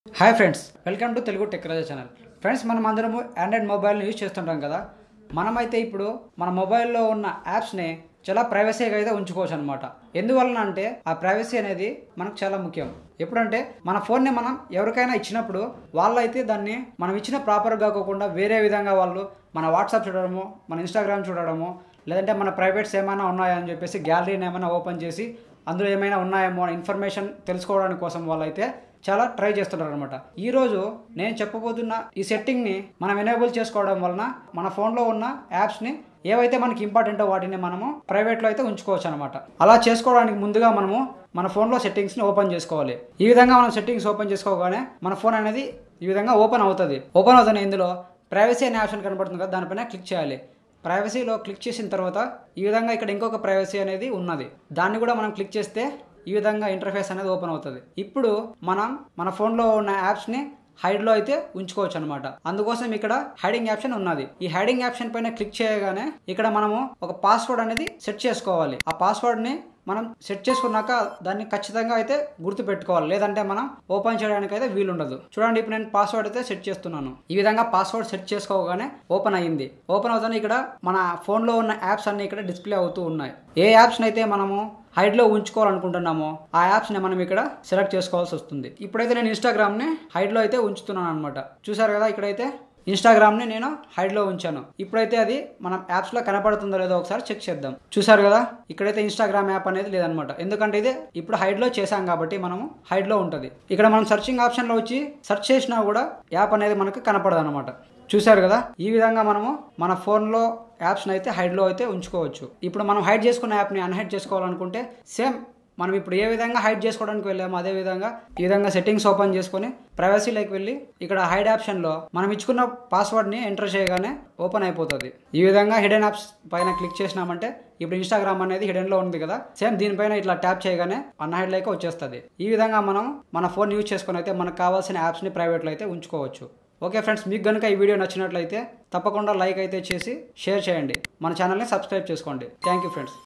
hi friends welcome to Telugu technology channel friends మనం అందరము Android మొబైల్ని యూజ్ చేస్తుంటాం కదా మనమైతే ఇప్పుడు మన మొబైల్లో ఉన్న యాప్స్ని చాలా ప్రైవసీగా అయితే ఉంచుకోవచ్చు అనమాట ఎందువలన అంటే ఆ ప్రైవసీ అనేది మనకు చాలా ముఖ్యం ఎప్పుడంటే మన ఫోన్ని మనం ఎవరికైనా ఇచ్చినప్పుడు వాళ్ళైతే దాన్ని మనం ఇచ్చిన ప్రాపర్గా కాకుండా వేరే విధంగా వాళ్ళు మన వాట్సాప్ చూడడము మన ఇన్స్టాగ్రామ్ చూడడము లేదంటే మన ప్రైవేట్స్ ఏమైనా ఉన్నాయా అని చెప్పేసి గ్యాలరీని ఏమైనా ఓపెన్ చేసి అందులో ఏమైనా ఉన్నాయేమో అనే ఇన్ఫర్మేషన్ తెలుసుకోవడానికి కోసం వాళ్ళైతే చాలా ట్రై చేస్తున్నారు అనమాట ఈ రోజు నేను చెప్పబోతున్న ఈ సెట్టింగ్ ని మనం ఎనేబుల్ చేసుకోవడం వలన మన ఫోన్ లో ఉన్న యాప్స్ ని ఏవైతే మనకి ఇంపార్టెంటో వాటిని మనము ప్రైవేట్ లో అయితే ఉంచుకోవచ్చు అనమాట అలా చేసుకోవడానికి ముందుగా మనము మన ఫోన్ లో సెట్టింగ్స్ ని ఓపెన్ చేసుకోవాలి ఈ విధంగా మనం సెట్టింగ్స్ ఓపెన్ చేసుకోగానే మన ఫోన్ అనేది ఈ విధంగా ఓపెన్ అవుతుంది ఓపెన్ అవుతుంది ఇందులో ప్రైవసీ అనే ఆప్షన్ కనబడుతుంది కదా దానిపైన క్లిక్ చేయాలి ప్రైవసీలో క్లిక్ చేసిన తర్వాత ఈ విధంగా ఇక్కడ ఇంకొక ప్రైవసీ అనేది ఉన్నది దాన్ని కూడా మనం క్లిక్ చేస్తే ఈ విధంగా ఇంటర్ఫేస్ అనేది ఓపెన్ అవుతుంది ఇప్పుడు మనం మన ఫోన్లో ఉన్న యాప్స్ని హైడ్లో అయితే ఉంచుకోవచ్చు అనమాట అందుకోసం ఇక్కడ హైడింగ్ ఆప్షన్ ఉన్నది ఈ హైడింగ్ ఆప్షన్ పైన క్లిక్ చేయగానే ఇక్కడ మనము ఒక పాస్వర్డ్ అనేది సెట్ చేసుకోవాలి ఆ పాస్వర్డ్ని మనం సెట్ చేసుకున్నాక దాన్ని ఖచ్చితంగా అయితే గుర్తు పెట్టుకోవాలి లేదంటే మనం ఓపెన్ చేయడానికి అయితే వీలుండదు చూడండి ఇప్పుడు నేను పాస్వర్డ్ అయితే సెట్ చేస్తున్నాను ఈ విధంగా పాస్వర్డ్ సెట్ చేసుకోగానే ఓపెన్ అయ్యింది ఓపెన్ అవుతానే ఇక్కడ మన ఫోన్లో ఉన్న యాప్స్ అన్ని ఇక్కడ డిస్ప్లే అవుతూ ఉన్నాయి ఏ యాప్స్ని అయితే మనము హైడ్లో ఉంచుకోవాలనుకుంటున్నామో ఆ యాప్స్ని మనం ఇక్కడ సెలెక్ట్ చేసుకోవాల్సి వస్తుంది ఇప్పుడైతే నేను ఇన్స్టాగ్రామ్ని హైడ్లో అయితే ఉంచుతున్నాను అనమాట చూసారు కదా ఇక్కడైతే ఇన్స్టాగ్రామ్ని నేను హైడ్లో ఉంచాను ఇప్పుడైతే అది మనం యాప్స్లో కనపడుతుందో లేదో ఒకసారి చెక్ చేద్దాం చూసారు కదా ఇక్కడైతే ఇన్స్టాగ్రామ్ యాప్ అనేది లేదనమాట ఎందుకంటే ఇది ఇప్పుడు హైడ్లో చేసాం కాబట్టి మనము హైడ్లో ఉంటుంది ఇక్కడ మనం సర్చింగ్ ఆప్షన్లో వచ్చి సెర్చ్ చేసినా కూడా యాప్ అనేది మనకు కనపడదు అనమాట చూసారు కదా ఈ విధంగా మనము మన ఫోన్లో యాప్స్ని అయితే హైడ్లో అయితే ఉంచుకోవచ్చు ఇప్పుడు మనం హైడ్ చేసుకున్న యాప్ని అన్హైడ్ చేసుకోవాలనుకుంటే సేమ్ మనం ఇప్పుడు ఏ విధంగా హైడ్ చేసుకోవడానికి వెళ్ళామో అదే విధంగా ఈ విధంగా సెట్టింగ్స్ ఓపెన్ చేసుకొని ప్రైవసీలోకి వెళ్ళి ఇక్కడ హైడ్ ఆప్షన్లో మనం ఇచ్చుకున్న పాస్వర్డ్ని ఎంటర్ చేయగానే ఓపెన్ అయిపోతుంది ఈ విధంగా హిడెన్ యాప్స్ పైన క్లిక్ చేసినామంటే ఇప్పుడు ఇన్స్టాగ్రామ్ అనేది హిడెన్లో ఉంది కదా సేమ్ దీనిపైన ఇట్లా ట్యాప్ చేయగానే అన్హైడ్ లైక్ వచ్చేస్తుంది ఈ విధంగా మనం మన ఫోన్ యూజ్ చేసుకుని అయితే మనకు కావాల్సిన యాప్స్ని ప్రైవేట్లో అయితే ఉంచుకోవచ్చు ఓకే ఫ్రెండ్స్ మీకు కనుక ఈ వీడియో నచ్చినట్లయితే తప్పకుండా లైక్ అయితే చేసి షేర్ చేయండి మన ఛానల్ని సబ్స్క్రైబ్ చేసుకోండి థ్యాంక్ యూ ఫ్రెండ్స్